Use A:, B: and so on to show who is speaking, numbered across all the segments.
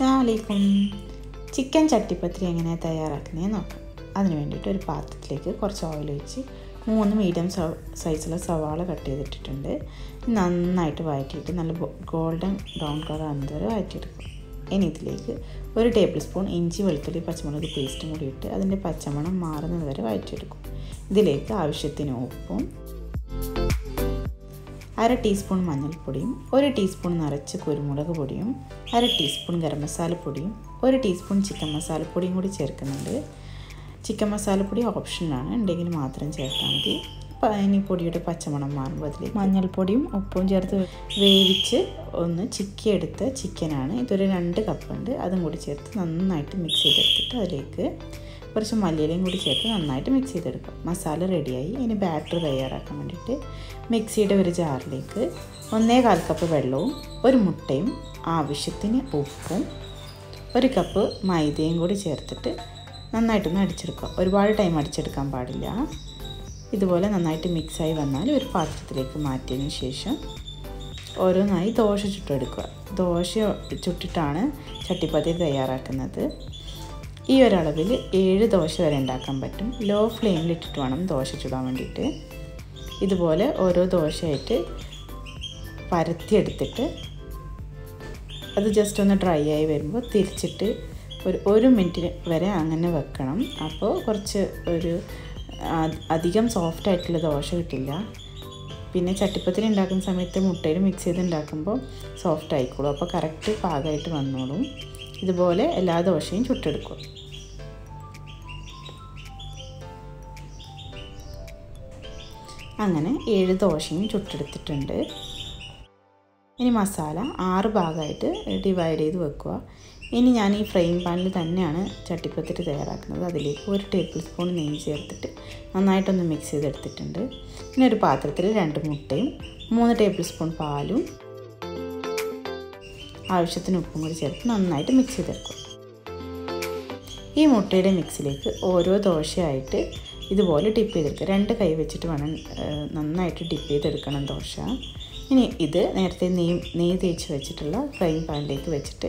A: അസ്സാമലൈക്കും ചിക്കൻ ചട്ടിപ്പത്തിരി എങ്ങനെ തയ്യാറാക്കുന്നത് നോക്കാം അതിന് വേണ്ടിയിട്ട് ഒരു പാത്രത്തിലേക്ക് കുറച്ച് ഓയിൽ ഒഴിച്ച് മൂന്ന് മീഡിയം സൈസിലുള്ള സവാള കട്ട് ചെയ്തിട്ടിട്ടുണ്ട് നന്നായിട്ട് വഴറ്റിയിട്ട് നല്ല ഗോൾഡൻ ബ്രൗൺ കളർ ആകുന്നത് വരെ വഴറ്റിയെടുക്കും ഇനി ഇതിലേക്ക് ഒരു ടേബിൾ സ്പൂൺ ഇഞ്ചി വെളുത്തുള്ളി പച്ചമുളക് പേസ്റ്റും കൂടി ഇട്ട് അതിൻ്റെ പച്ചമണം മാറുന്നത് വരെ വഴറ്റിയെടുക്കും ഇതിലേക്ക് ആവശ്യത്തിന് ഉപ്പും അര ടീസ്പൂൺ മഞ്ഞൾപ്പൊടിയും ഒരു ടീസ്പൂൺ നിറച്ച് കുരുമുളക് പൊടിയും അര ടീസ്പൂൺ ഗരം മസാലപ്പൊടിയും ഒരു ടീസ്പൂൺ ചിക്കൻ മസാലപ്പൊടിയും കൂടി ചേർക്കുന്നുണ്ട് ചിക്കൻ മസാലപ്പൊടി ഓപ്ഷനാണ് ഉണ്ടെങ്കിൽ മാത്രം ചേർത്താൽ മതി ഇനി പൊടിയുടെ പച്ചമണം മാറുമ്പോൾ അതിലേക്ക് മഞ്ഞൾപ്പൊടിയും ഉപ്പും ചേർത്ത് വേവിച്ച് ഒന്ന് ചിക്കിയെടുത്ത ചിക്കനാണ് ഇതൊരു രണ്ട് കപ്പുണ്ട് അതും കൂടി ചേർത്ത് നന്നായിട്ട് മിക്സ് ചെയ്തെടുത്തിട്ട് അതിലേക്ക് കുറച്ച് മല്ലിയിലയും കൂടി ചേർത്ത് നന്നായിട്ട് മിക്സ് ചെയ്തെടുക്കും മസാല റെഡിയായി ഇനി ബാറ്റർ തയ്യാറാക്കാൻ വേണ്ടിയിട്ട് മിക്സിയുടെ ഒരു ജാറിലേക്ക് ഒന്നേ കാൽ കപ്പ് വെള്ളവും ഒരു മുട്ടയും ആവശ്യത്തിന് ഉപ്പും ഒരു കപ്പ് മൈദയും കൂടി ചേർത്തിട്ട് നന്നായിട്ടൊന്ന് അടിച്ചെടുക്കുക ഒരുപാട് ടൈം അടിച്ചെടുക്കാൻ പാടില്ല ഇതുപോലെ നന്നായിട്ട് മിക്സായി വന്നാൽ ഒരു പാത്രത്തിലേക്ക് മാറ്റിയതിന് ശേഷം ഓരോന്നായി ദോശ ചുട്ടെടുക്കുക ദോശ ചുട്ടിട്ടാണ് ചട്ടിപ്പത്തിരി തയ്യാറാക്കുന്നത് ഈ ഒരളവിൽ ഏഴ് ദോശ വരെ ഉണ്ടാക്കാൻ പറ്റും ലോ ഫ്ലെയിമിൽ ഇട്ടിട്ട് വേണം ദോശ ചുടാൻ വേണ്ടിയിട്ട് ഇതുപോലെ ഓരോ ദോശയായിട്ട് പരത്തിയെടുത്തിട്ട് അത് ജസ്റ്റ് ഒന്ന് ഡ്രൈ ആയി വരുമ്പോൾ തിരിച്ചിട്ട് ഒരു ഒരു മിനിറ്റ് വരെ അങ്ങനെ വെക്കണം അപ്പോൾ കുറച്ച് ഒരു അധികം സോഫ്റ്റ് ആയിട്ടുള്ള ദോശ കിട്ടില്ല പിന്നെ ചട്ടിപ്പത്തിരി ഉണ്ടാക്കുന്ന സമയത്ത് മുട്ടയിൽ മിക്സ് ചെയ്ത് ഉണ്ടാക്കുമ്പോൾ സോഫ്റ്റ് ആയിക്കോളും അപ്പോൾ കറക്റ്റ് പാകമായിട്ട് വന്നോളും ഇതുപോലെ എല്ലാ ദോശയും ചുട്ടെടുക്കും അങ്ങനെ ഏഴ് ദോശയും ചുട്ടെടുത്തിട്ടുണ്ട് ഇനി മസാല ആറ് ഭാഗമായിട്ട് ഡിവൈഡ് ചെയ്ത് വെക്കുക ഇനി ഞാൻ ഈ ഫ്രൈങ് പാനിൽ തന്നെയാണ് ചട്ടിപ്പത്തിരി തയ്യാറാക്കുന്നത് അതിലേക്ക് ഒരു ടേബിൾ സ്പൂൺ നെയ്യ് ചേർത്തിട്ട് നന്നായിട്ടൊന്ന് മിക്സ് ചെയ്തെടുത്തിട്ടുണ്ട് പിന്നെ ഒരു പാത്രത്തിൽ രണ്ട് മുട്ടയും മൂന്ന് ടേബിൾ സ്പൂൺ പാലും ആവശ്യത്തിന് ഉപ്പും കൂടി ചേർത്ത് നന്നായിട്ട് മിക്സ് ചെയ്തെടുക്കും ഈ മുട്ടയുടെ മിക്സിലേക്ക് ഓരോ ദോശയായിട്ട് ഇതുപോലെ ഡിപ്പ് ചെയ്തെടുക്കുക രണ്ട് കൈ വെച്ചിട്ട് വേണം നന്നായിട്ട് ഡിപ്പ് ചെയ്തെടുക്കണം ദോശ ഇനി ഇത് നേരത്തെ നെയ്യ് നെയ്യ് തേച്ച് വെച്ചിട്ടുള്ള ഫ്രൈങ് പാനിലേക്ക് വെച്ചിട്ട്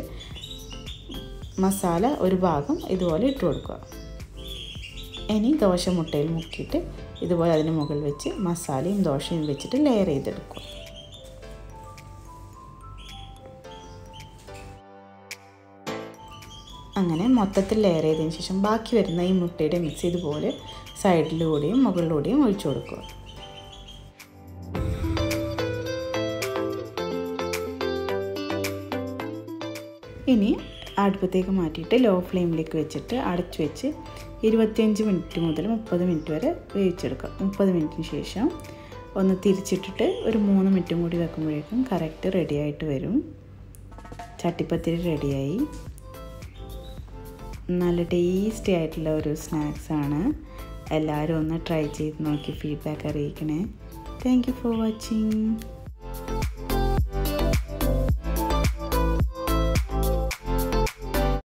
A: മസാല ഒരു ഭാഗം ഇതുപോലെ ഇട്ട് കൊടുക്കുക ഇനി ദോശ മുട്ടയിൽ മുക്കിയിട്ട് ഇതുപോലെ അതിന് മുകളിൽ വെച്ച് മസാലയും ദോശയും വെച്ചിട്ട് ലെയർ ചെയ്തെടുക്കുക അങ്ങനെ മൊത്തത്തിൽ ലെയർ ചെയ്തതിന് ശേഷം ബാക്കി വരുന്ന ഈ മുട്ടയുടെ മിക്സ് ഇതുപോലെ സൈഡിലൂടെയും മുകളിലൂടെയും ഒഴിച്ചു കൊടുക്കുക ഇനി അടുപ്പത്തേക്ക് മാറ്റിയിട്ട് ലോ ഫ്ലെയിമിലേക്ക് വെച്ചിട്ട് അടച്ചു വെച്ച് ഇരുപത്തിയഞ്ച് മിനിറ്റ് മുതൽ മുപ്പത് മിനിറ്റ് വരെ വേവിച്ചെടുക്കാം മുപ്പത് മിനിറ്റിന് ശേഷം ഒന്ന് തിരിച്ചിട്ടിട്ട് ഒരു മൂന്ന് മിനിറ്റും കൂടി വെക്കുമ്പോഴേക്കും കറക്റ്റ് റെഡി ആയിട്ട് വരും ചട്ടിപ്പത്തിരി റെഡിയായി നല്ല ടേസ്റ്റി ആയിട്ടുള്ള ഒരു സ്നാക്സാണ് എല്ലാവരും ഒന്ന് ട്രൈ ചെയ്ത് നോക്കി ഫീഡ്ബാക്ക് അറിയിക്കണേ താങ്ക് യു ഫോർ വാച്ചിങ്